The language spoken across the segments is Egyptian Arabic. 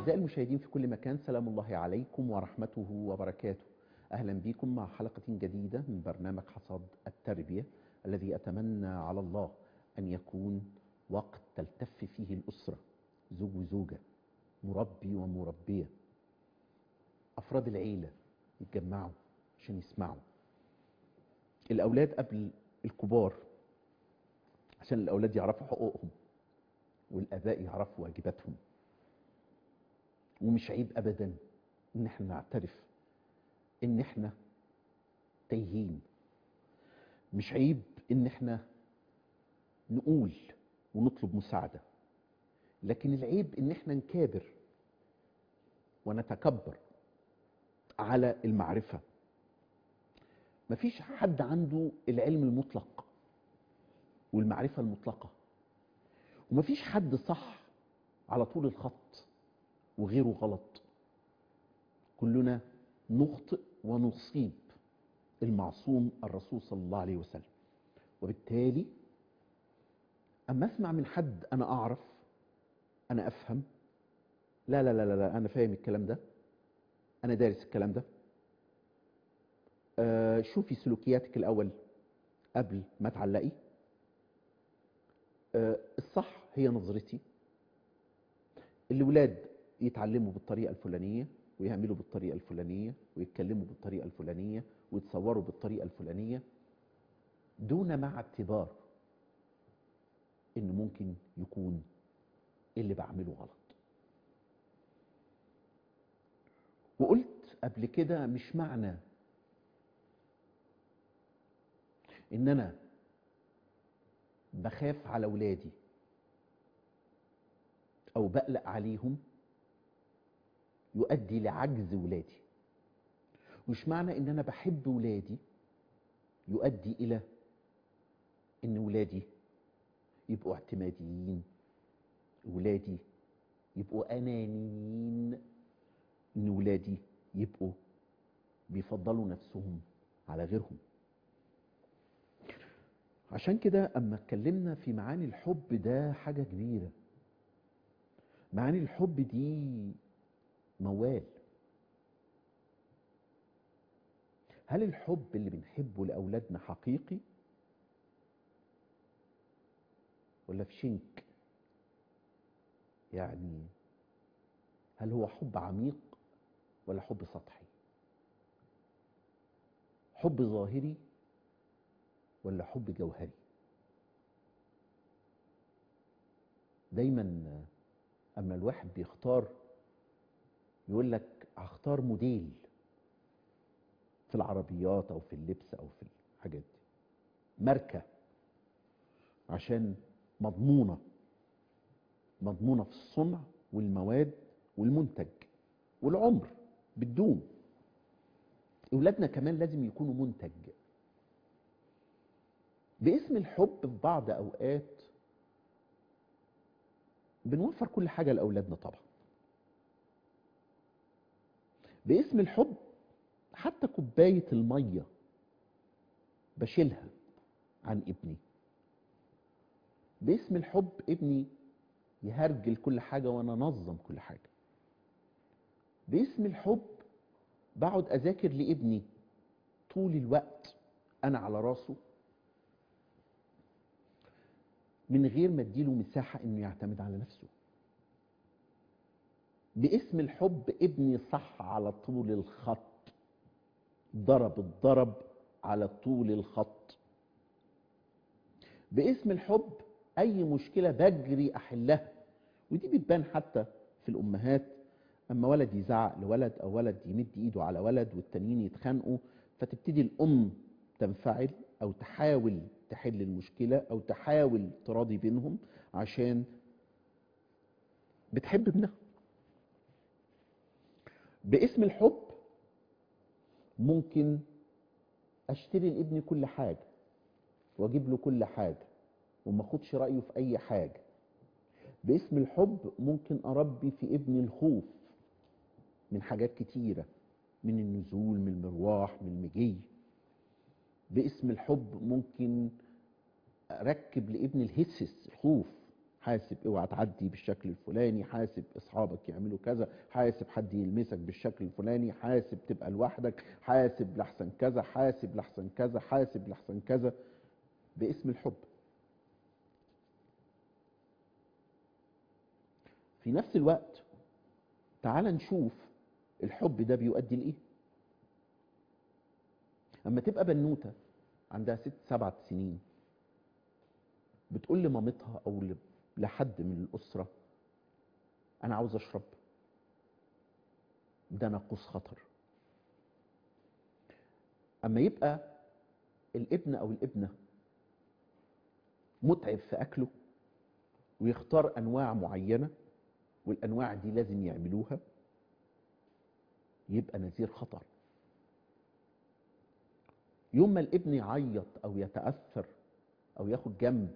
أعزائي المشاهدين في كل مكان سلام الله عليكم ورحمته وبركاته أهلا بكم مع حلقة جديدة من برنامج حصاد التربية الذي أتمنى على الله أن يكون وقت تلتف فيه الأسرة زوج وزوجة مربي ومربية أفراد العيلة يتجمعوا عشان يسمعوا الأولاد قبل الكبار عشان الأولاد يعرفوا حقوقهم والآباء يعرفوا واجباتهم ومش عيب أبدا إن احنا نعترف إن احنا تايهين مش عيب إن احنا نقول ونطلب مساعدة لكن العيب إن احنا نكابر ونتكبر على المعرفة مفيش حد عنده العلم المطلق والمعرفة المطلقة ومفيش حد صح على طول الخط وغيره غلط كلنا نخطئ ونصيب المعصوم الرسول صلى الله عليه وسلم وبالتالي أما أسمع من حد أنا أعرف أنا أفهم لا لا لا لا, لا أنا فاهم الكلام ده أنا دارس الكلام ده آه شوفي سلوكياتك الأول قبل ما تعلقي آه الصح هي نظرتي الولاد يتعلموا بالطريقة الفلانية ويعملوا بالطريقة الفلانية ويتكلموا بالطريقة الفلانية ويتصوروا بالطريقة الفلانية دون مع اعتبار إن ممكن يكون اللي بعمله غلط وقلت قبل كده مش معنى إن أنا بخاف على ولادي أو بقلق عليهم يؤدي لعجز ولادي مش معنى ان انا بحب ولادي يؤدي الى ان ولادي يبقوا اعتماديين ولادي يبقوا انانيين ان ولادي يبقوا بيفضلوا نفسهم على غيرهم عشان كده اما اتكلمنا في معاني الحب ده حاجة كبيرة معاني الحب دي موال هل الحب اللي بنحبه لأولادنا حقيقي ولا في شنك يعني هل هو حب عميق ولا حب سطحي حب ظاهري ولا حب جوهري دايما اما الواحد بيختار يقول لك هختار موديل في العربيات او في اللبس او في الحاجات دي ماركه عشان مضمونه مضمونه في الصنع والمواد والمنتج والعمر بتدوم اولادنا كمان لازم يكونوا منتج باسم الحب في بعض اوقات بنوفر كل حاجه لاولادنا طبعا باسم الحب حتى كوباية المية بشيلها عن ابني باسم الحب ابني يهرجل كل حاجة وانا انظم كل حاجة باسم الحب بقعد اذاكر لابني طول الوقت انا على راسه من غير ما اديله مساحة انه يعتمد على نفسه باسم الحب ابني صح على طول الخط ضرب الضرب على طول الخط باسم الحب اي مشكله بجري احلها ودي بتبان حتى في الامهات اما ولد يزعق لولد او ولد يمد ايده على ولد والتانيين يتخانقوا فتبتدي الام تنفعل او تحاول تحل المشكله او تحاول تراضي بينهم عشان بتحب ابنها باسم الحب ممكن اشتري لابني كل حاجه واجيب له كل حاجه وما اخدش رايه في اي حاجه باسم الحب ممكن اربي في ابني الخوف من حاجات كتيره من النزول من المرواح من المجي باسم الحب ممكن اركب لابني الهسس الخوف حاسب اوعى تعدي بالشكل الفلاني حاسب اصحابك يعملوا كذا حاسب حد يلمسك بالشكل الفلاني حاسب تبقى لوحدك حاسب لحسن كذا حاسب لحسن كذا حاسب لحسن كذا باسم الحب في نفس الوقت تعال نشوف الحب ده بيؤدي لايه اما تبقى بنوته عندها ست سبعة سنين بتقول لمامتها او ل- لحد من الاسره انا عاوز اشرب ده ناقوس خطر اما يبقى الابن او الابنه متعب في اكله ويختار انواع معينه والانواع دي لازم يعملوها يبقى نذير خطر يوم ما الابن يعيط او يتاثر او ياخد جنب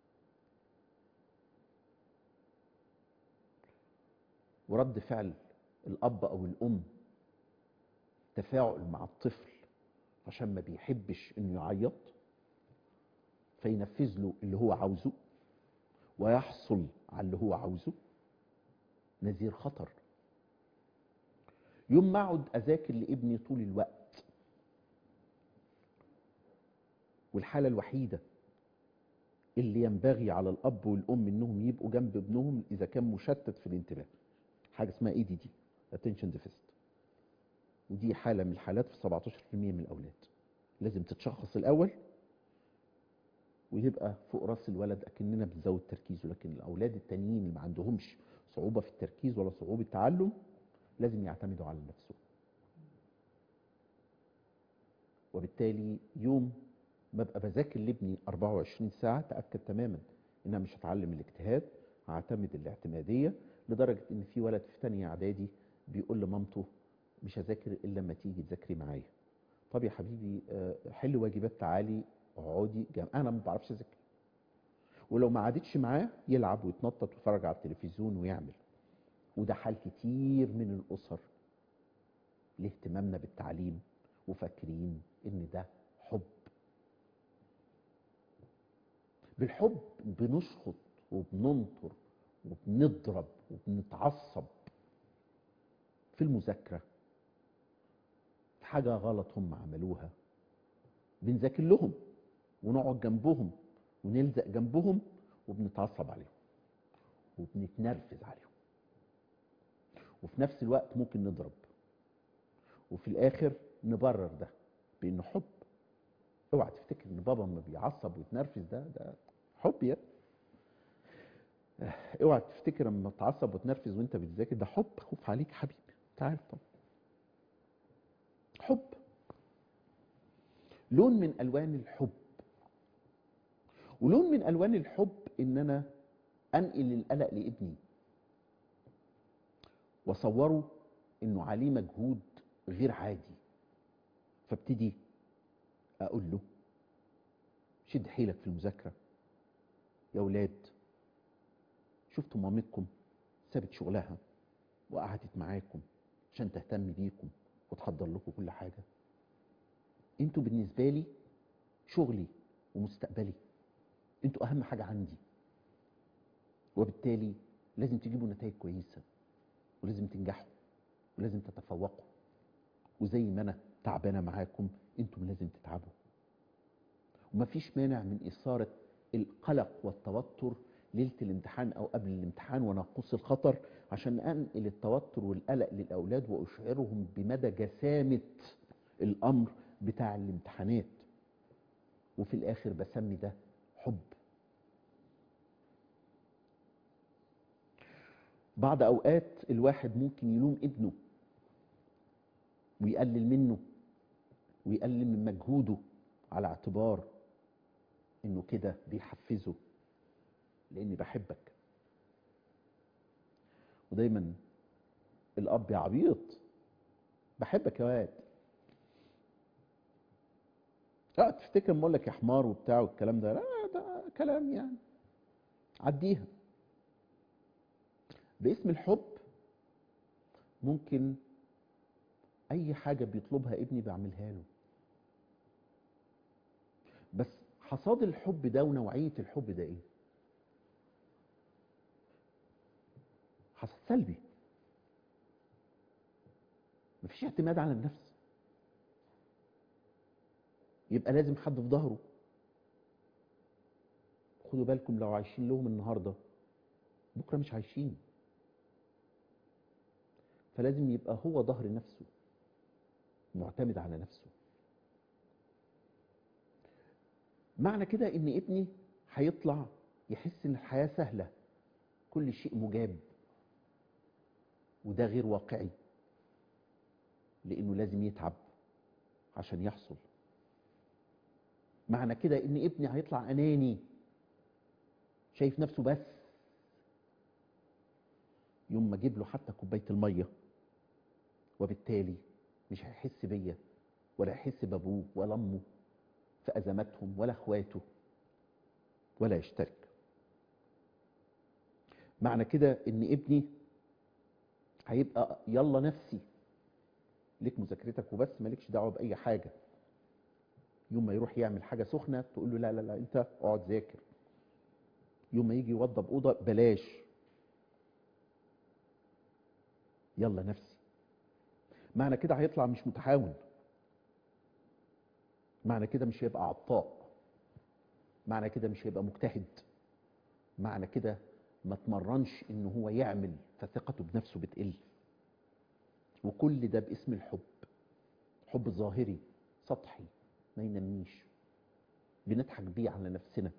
ورد فعل الاب او الام تفاعل مع الطفل عشان ما بيحبش انه يعيط فينفذ له اللي هو عاوزه ويحصل على اللي هو عاوزه نذير خطر يوم ما اقعد اذاكر لابني طول الوقت والحاله الوحيده اللي ينبغي على الاب والام انهم يبقوا جنب ابنهم اذا كان مشتت في الانتباه حاجه اسمها اي دي دي attention deficit ودي حاله من الحالات في 17% من الاولاد لازم تتشخص الاول ويبقى فوق راس الولد اكننا بنزود تركيزه لكن الاولاد التانيين اللي ما عندهمش صعوبه في التركيز ولا صعوبه تعلم لازم يعتمدوا على نفسهم وبالتالي يوم ما ابقى بذاكر لابني 24 ساعه تاكد تماما ان انا مش هتعلم الاجتهاد هعتمد الاعتماديه لدرجه ان في ولد في تانية اعدادي بيقول لمامته مش هذاكر الا لما تيجي تذاكري معايا طب يا حبيبي آه، حل واجبات تعالي اقعدي جنب انا ما بعرفش اذاكر ولو ما قعدتش معاه يلعب ويتنطط ويتفرج على التلفزيون ويعمل وده حال كتير من الاسر لاهتمامنا بالتعليم وفاكرين ان ده حب بالحب بنشخط وبننطر وبنضرب وبنتعصب في المذاكرة في حاجة غلط هم عملوها بنذاكر لهم ونقعد جنبهم ونلزق جنبهم وبنتعصب عليهم وبنتنرفز عليهم وفي نفس الوقت ممكن نضرب وفي الاخر نبرر ده بانه حب اوعى تفتكر ان بابا لما بيعصب ويتنرفز ده ده حب يا اوعى تفتكر لما تعصب وتنرفز وانت بتذاكر ده حب خوف عليك حبيبي انت عارف طبعا حب لون من الوان الحب ولون من الوان الحب ان انا انقل القلق لابني واصوره انه عليه مجهود غير عادي فابتدي اقول له شد حيلك في المذاكره يا ولاد شفتوا مامتكم سابت شغلها وقعدت معاكم عشان تهتم بيكم وتحضر لكم كل حاجه انتوا بالنسبه لي شغلي ومستقبلي انتوا اهم حاجه عندي وبالتالي لازم تجيبوا نتائج كويسه ولازم تنجحوا ولازم تتفوقوا وزي ما انا تعبانه معاكم انتم لازم تتعبوا ومفيش مانع من اثاره القلق والتوتر ليله الامتحان او قبل الامتحان وناقوس الخطر عشان انقل التوتر والقلق للاولاد واشعرهم بمدى جسامه الامر بتاع الامتحانات وفي الاخر بسمي ده حب بعض اوقات الواحد ممكن يلوم ابنه ويقلل منه ويقلل من مجهوده على اعتبار انه كده بيحفزه لاني بحبك ودايما الاب يا عبيط بحبك يا واد لا تفتكر ما اقول لك يا حمار وبتاع والكلام ده لا ده كلام يعني عديها باسم الحب ممكن اي حاجه بيطلبها ابني بعملها له بس حصاد الحب ده ونوعيه الحب ده ايه سلبي مفيش اعتماد على النفس يبقى لازم حد في ظهره خدوا بالكم لو عايشين لهم النهارده بكره مش عايشين فلازم يبقى هو ظهر نفسه معتمد على نفسه معنى كده ان ابني هيطلع يحس ان الحياه سهله كل شيء مجاب وده غير واقعي لانه لازم يتعب عشان يحصل معنى كده ان ابني هيطلع اناني شايف نفسه بس يوم ما اجيب له حتى كوبايه الميه وبالتالي مش هيحس بيا ولا يحس بابوه ولا امه في ازماتهم ولا اخواته ولا يشترك معنى كده ان ابني هيبقى يلا نفسي ليك مذاكرتك وبس مالكش دعوه باي حاجه يوم ما يروح يعمل حاجه سخنه تقول له لا لا لا انت اقعد ذاكر يوم ما يجي يوضب اوضه بلاش يلا نفسي معنى كده هيطلع مش متحاول معنى كده مش هيبقى عطاء معنى كده مش هيبقى مجتهد معنى كده ما تمرنش ان هو يعمل فثقته بنفسه بتقل وكل ده باسم الحب حب ظاهري سطحي ما ينميش بنضحك بيه على نفسنا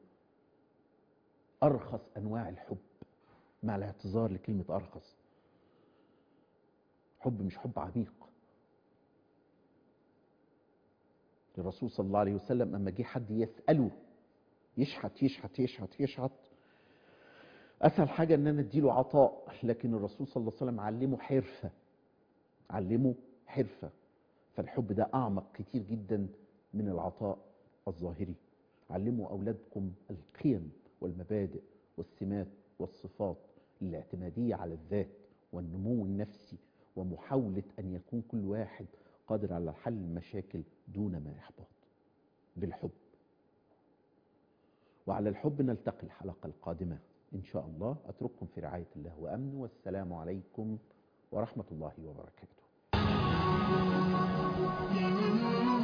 ارخص انواع الحب مع الاعتذار لكلمه ارخص حب مش حب عميق الرسول صلى الله عليه وسلم اما جه حد يساله يشحت يشحت يشحت يشحت اسهل حاجه ان انا اديله عطاء لكن الرسول صلى الله عليه وسلم علمه حرفه علمه حرفه فالحب ده اعمق كتير جدا من العطاء الظاهري علموا اولادكم القيم والمبادئ والسمات والصفات الاعتماديه على الذات والنمو النفسي ومحاوله ان يكون كل واحد قادر على حل المشاكل دون ما يحبط بالحب وعلى الحب نلتقي الحلقه القادمه ان شاء الله اترككم في رعايه الله وامنه والسلام عليكم ورحمه الله وبركاته